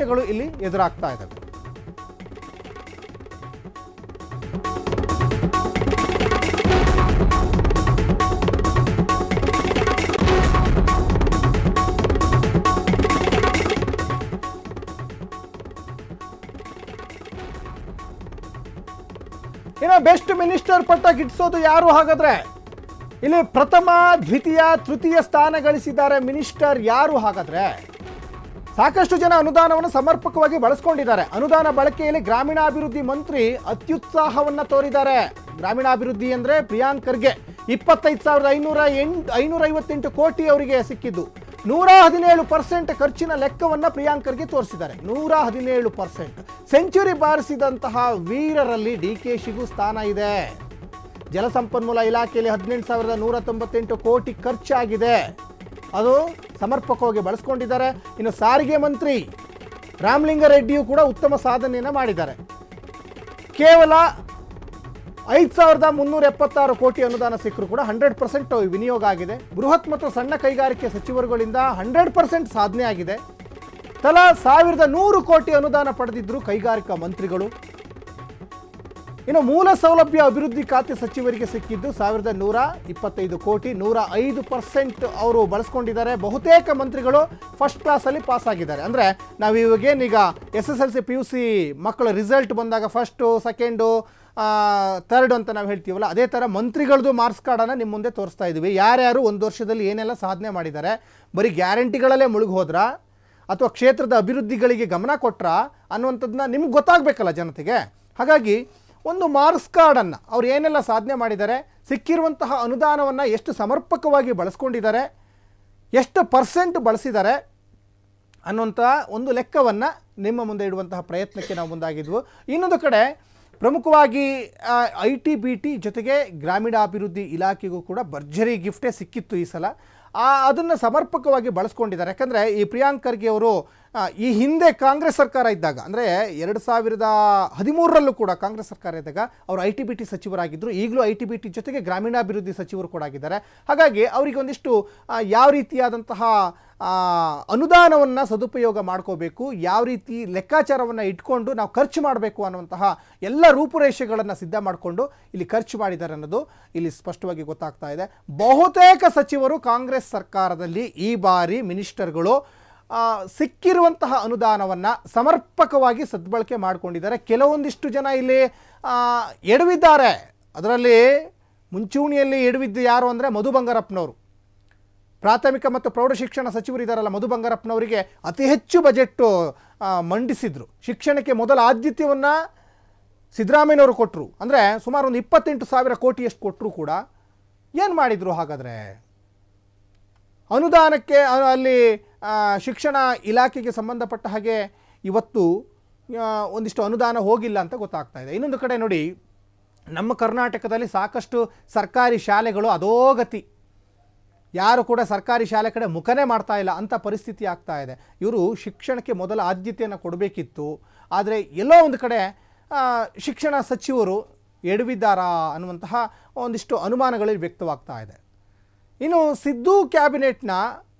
ಪ್ರಶ್ನೆಗಳು ಇಲ್ಲಿ ಎದುರಾಗ್ತಾ ಇದ್ದಾವೆ ಇನ್ನು ಬೆಸ್ಟ್ ಮಿನಿಸ್ಟರ್ ಪಟ್ಟ ಗಿಟ್ಟಿಸೋದು ಯಾರು ಹಾಗಾದ್ರೆ ಇಲ್ಲಿ ಪ್ರಥಮ ದ್ವಿತೀಯ ತೃತೀಯ ಸ್ಥಾನ ಗಳಿಸಿದ್ದಾರೆ ಮಿನಿಸ್ಟರ್ ಯಾರು ಹಾಗಾದ್ರೆ ಸಾಕಷ್ಟು ಜನ ಅನುದಾನವನ್ನು ಸಮರ್ಪಕವಾಗಿ ಬಳಸ್ಕೊಂಡಿದ್ದಾರೆ ಅನುದಾನ ಬಳಕೆಯಲ್ಲಿ ಗ್ರಾಮೀಣಾಭಿವೃದ್ಧಿ ಮಂತ್ರಿ ಅತ್ಯುತ್ಸಾಹವನ್ನ ತೋರಿದ್ದಾರೆ ಗ್ರಾಮೀಣಾಭಿವೃದ್ಧಿ ಅಂದ್ರೆ ಪ್ರಿಯಾಂಕ್ ಖರ್ಗೆ ಇಪ್ಪತ್ತೈದು ಸಾವಿರದ ಐನೂರ ಎಂಟು ಐನೂರ ಐವತ್ತೆಂಟು ಕೋಟಿ ಅವರಿಗೆ ಸಿಕ್ಕಿದ್ದು ನೂರ ಹದಿನೇಳು ಪರ್ಸೆಂಟ್ ಖರ್ಚಿನ ಲೆಕ್ಕವನ್ನ ಪ್ರಿಯಾಂಕ್ ಖರ್ಗೆ ತೋರಿಸಿದ್ದಾರೆ ನೂರ ಹದಿನೇಳು ಪರ್ಸೆಂಟ್ ಸೆಂಚುರಿ ಬಾರಿಸಿದಂತಹ ವೀರರಲ್ಲಿ ಡಿ ಕೆ ಶಿಗೂ ಸ್ಥಾನ ಇದೆ ಜಲಸಂಪನ್ಮೂಲ ಇಲಾಖೆಯಲ್ಲಿ ಹದಿನೆಂಟು ಸಾವಿರದ ನೂರ ತೊಂಬತ್ತೆಂಟು ಕೋಟಿ ಖರ್ಚಾಗಿದೆ ಅದು ಸಮರ್ಪಕವಾಗಿ ಬಳಸ್ಕೊಂಡಿದ್ದಾರೆ ಇನ್ನು ಸಾರಿಗೆ ಮಂತ್ರಿ ರಾಮಲಿಂಗಾರೆಡ್ಡಿಯು ಕೂಡ ಉತ್ತಮ ಸಾಧನೆಯನ್ನು ಮಾಡಿದ್ದಾರೆ ಕೇವಲ ಐದು ಸಾವಿರದ ಮುನ್ನೂರ ಎಪ್ಪತ್ತಾರು ಕೋಟಿ ಅನುದಾನ ಸಿಕ್ಕರೂ ಕೂಡ ಹಂಡ್ರೆಡ್ ಪರ್ಸೆಂಟ್ ವಿನಿಯೋಗ ಆಗಿದೆ ಬೃಹತ್ ಮತ್ತು ಸಣ್ಣ ಕೈಗಾರಿಕೆ ಸಚಿವರುಗಳಿಂದ ಹಂಡ್ರೆಡ್ ಪರ್ಸೆಂಟ್ ಸಾಧನೆ ಆಗಿದೆ ತಲಾ ಸಾವಿರದ ನೂರು ಕೋಟಿ ಅನುದಾನ ಪಡೆದಿದ್ದರು ಕೈಗಾರಿಕಾ ಮಂತ್ರಿಗಳು ಇನ್ನು ಮೂಲ ಸೌಲಭ್ಯ ಅಭಿವೃದ್ಧಿ ಖಾತೆ ಸಚಿವರಿಗೆ ಸಿಕ್ಕಿದ್ದು ಸಾವಿರದ ನೂರ ಇಪ್ಪತ್ತೈದು ಕೋಟಿ ನೂರ ಐದು ಪರ್ಸೆಂಟ್ ಅವರು ಬಳಸ್ಕೊಂಡಿದ್ದಾರೆ ಬಹುತೇಕ ಮಂತ್ರಿಗಳು ಫಸ್ಟ್ ಕ್ಲಾಸಲ್ಲಿ ಪಾಸ್ ಆಗಿದ್ದಾರೆ ಅಂದರೆ ನಾವು ಇವಾಗೇನೀಗ S S L C P U C ಮಕ್ಕಳ ರಿಸಲ್ಟ್ ಬಂದಾಗ ಫಸ್ಟು ಸೆಕೆಂಡು ಥರ್ಡ್ ಅಂತ ನಾವು ಹೇಳ್ತೀವಲ್ಲ ಅದೇ ಥರ ಮಂತ್ರಿಗಳದ್ದು ಮಾರ್ಕ್ಸ್ ಕಾರ್ಡನ್ನು ನಿಮ್ಮ ಮುಂದೆ ತೋರಿಸ್ತಾ ಇದ್ದೀವಿ ಯಾರ್ಯಾರು ಒಂದು ವರ್ಷದಲ್ಲಿ ಏನೆಲ್ಲ ಸಾಧನೆ ಮಾಡಿದ್ದಾರೆ ಬರೀ ಗ್ಯಾರಂಟಿಗಳಲ್ಲೇ ಮುಳುಗಿ ಹೋದ್ರಾ ಅಥವಾ ಕ್ಷೇತ್ರದ ಅಭಿವೃದ್ಧಿಗಳಿಗೆ ಗಮನ ಕೊಟ್ರಾ ಅನ್ನುವಂಥದ್ದನ್ನ ನಿಮ್ಗೆ ಗೊತ್ತಾಗಬೇಕಲ್ಲ ಜನತೆಗೆ ಹಾಗಾಗಿ ಒಂದು ಮಾರ್ಕ್ಸ್ ಕಾರ್ಡನ್ನು ಅವ್ರು ಏನೆಲ್ಲ ಸಾಧನೆ ಮಾಡಿದ್ದಾರೆ ಸಿಕ್ಕಿರುವಂತಹ ಅನುದಾನವನ್ನು ಎಷ್ಟು ಸಮರ್ಪಕವಾಗಿ ಬಳಸ್ಕೊಂಡಿದ್ದಾರೆ ಎಷ್ಟು ಪರ್ಸೆಂಟ್ ಬಳಸಿದ್ದಾರೆ ಅನ್ನುವಂಥ ಒಂದು ಲೆಕ್ಕವನ್ನು ನಿಮ್ಮ ಮುಂದೆ ಇಡುವಂತಹ ಪ್ರಯತ್ನಕ್ಕೆ ನಾವು ಮುಂದಾಗಿದ್ವು ಇನ್ನೊಂದು ಕಡೆ ಪ್ರಮುಖವಾಗಿ ಐ ಟಿ ಬಿ ಟಿ ಜೊತೆಗೆ ಗ್ರಾಮೀಣಾಭಿವೃದ್ಧಿ ಇಲಾಖೆಗೂ ಕೂಡ ಭರ್ಜರಿ ಗಿಫ್ಟೇ ಸಿಕ್ಕಿತ್ತು ಈ ಸಲ ಆ ಅದನ್ನು ಸಮರ್ಪಕವಾಗಿ ಬಳಸ್ಕೊಂಡಿದ್ದಾರೆ ಯಾಕಂದರೆ ಈ ಪ್ರಿಯಾಂಕ್ ಖರ್ಗೆ ಅವರು ಆ, ಈ ಹಿಂದೆ ಕಾಂಗ್ರೆಸ್ ಸರ್ಕಾರ ಇದ್ದಾಗ ಅಂದರೆ ಎರಡು ಸಾವಿರದ ಹದಿಮೂರರಲ್ಲೂ ಕೂಡ ಕಾಂಗ್ರೆಸ್ ಸರ್ಕಾರ ಇದ್ದಾಗ ಅವರು ಐ ಟಿ ಬಿ ಟಿ ಸಚಿವರಾಗಿದ್ದರು ಈಗಲೂ ಐ ಟಿ ಬಿ ಟಿ ಜೊತೆಗೆ ಗ್ರಾಮೀಣಾಭಿವೃದ್ಧಿ ಸಚಿವರು ಕೂಡ ಆಗಿದ್ದಾರೆ ಹಾಗಾಗಿ ಅವರಿಗೆ ಒಂದಿಷ್ಟು ಆ, ಯಾವ ರೀತಿಯಾದಂತಹ ಅನುದಾನವನ್ನು ಸದುಪಯೋಗ ಮಾಡ್ಕೋಬೇಕು ಯಾವ ರೀತಿ ಲೆಕ್ಕಾಚಾರವನ್ನು ಇಟ್ಕೊಂಡು ನಾವು ಖರ್ಚು ಮಾಡಬೇಕು ಅನ್ನುವಂತಹ ಎಲ್ಲ ರೂಪುರೇಷೆಗಳನ್ನು ಸಿದ್ಧ ಮಾಡಿಕೊಂಡು ಇಲ್ಲಿ ಖರ್ಚು ಮಾಡಿದ್ದಾರೆ ಅನ್ನೋದು ಇಲ್ಲಿ ಸ್ಪಷ್ಟವಾಗಿ ಗೊತ್ತಾಗ್ತಾ ಇದೆ ಬಹುತೇಕ ಸಚಿವರು ಕಾಂಗ್ರೆಸ್ ಸರ್ಕಾರದಲ್ಲಿ ಈ ಬಾರಿ ಮಿನಿಸ್ಟರ್ಗಳು ಆ, ಸಿಕ್ಕಿರುವಂತಹ ಅನುದಾನವನ್ನು ಸಮರ್ಪಕವಾಗಿ ಸದ್ಬಳಕೆ ಮಾಡಿಕೊಂಡಿದ್ದಾರೆ ಕೆಲವೊಂದಿಷ್ಟು ಜನ ಇಲ್ಲಿ ಆ, ಎಡವಿದ್ದಾರೆ ಅದರಲ್ಲಿ ಮುಂಚೂಣಿಯಲ್ಲಿ ಎಡವಿದ್ದು ಯಾರು ಅಂದರೆ ಮಧು ಬಂಗಾರಪ್ಪನವರು ಪ್ರಾಥಮಿಕ ಮತ್ತು ಪ್ರೌಢಶಿಕ್ಷಣ ಸಚಿವರು ಇದ್ದಾರಲ್ಲ ಮಧು ಬಂಗಾರಪ್ಪನವರಿಗೆ ಅತಿ ಹೆಚ್ಚು ಬಜೆಟ್ಟು ಆ, ಮಂಡಿಸಿದ್ರು ಶಿಕ್ಷಣಕ್ಕೆ ಮೊದಲ ಆದ್ಯತೆಯನ್ನು ಸಿದ್ದರಾಮಯ್ಯನವರು ಕೊಟ್ಟರು ಅಂದರೆ ಸುಮಾರು ಒಂದು ಇಪ್ಪತ್ತೆಂಟು ಸಾವಿರ ಕೋಟಿಯಷ್ಟು ಕೊಟ್ಟರು ಕೂಡ ಏನು ಮಾಡಿದರು ಹಾಗಾದರೆ ಅನುದಾನಕ್ಕೆ ಅ- ಅಲ್ಲಿ ಆ, ಶಿಕ್ಷಣ ಇಲಾಖೆಗೆ ಸಂಬಂಧಪಟ್ಟ ಹಾಗೆ ಇವತ್ತು ಆ, ಒಂದಿಷ್ಟು ಅನುದಾನ ಹೋಗಿಲ್ಲ ಅಂತ ಗೊತ್ತಾಗ್ತಾ ಇದೆ ಇನ್ನೊಂದು ಕಡೆ ನೋಡಿ ನಮ್ಮ ಕರ್ನಾಟಕದಲ್ಲಿ ಸಾಕಷ್ಟು ಸರ್ಕಾರಿ ಶಾಲೆಗಳು ಅಧೋಗತಿ ಯಾರು ಕೂಡ ಸರ್ಕಾರಿ ಶಾಲೆ ಕಡೆ ಮುಖನೇ ಮಾಡ್ತಾ ಇಲ್ಲ ಅಂಥ ಪರಿಸ್ಥಿತಿ ಆಗ್ತಾ ಇದೆ ಇವರು ಶಿಕ್ಷಣಕ್ಕೆ ಮೊದಲ ಆದ್ಯತೆಯನ್ನು ಕೊಡಬೇಕಿತ್ತು ಆದರೆ ಎಲ್ಲೋ ಒಂದು ಕಡೆ ಆ, ಶಿಕ್ಷಣ ಸಚಿವರು ಎಡವಿದ್ದಾರಾ ಅನ್ನುವಂತಹ ಒಂದಿಷ್ಟು ಅನುಮಾನಗಳು ವ್ಯಕ್ತವಾಗ್ತಾ ಇದೆ ಇನ್ನು ಸಿದ್ದು ಕ್ಯಾಬಿನೆಟ್ನ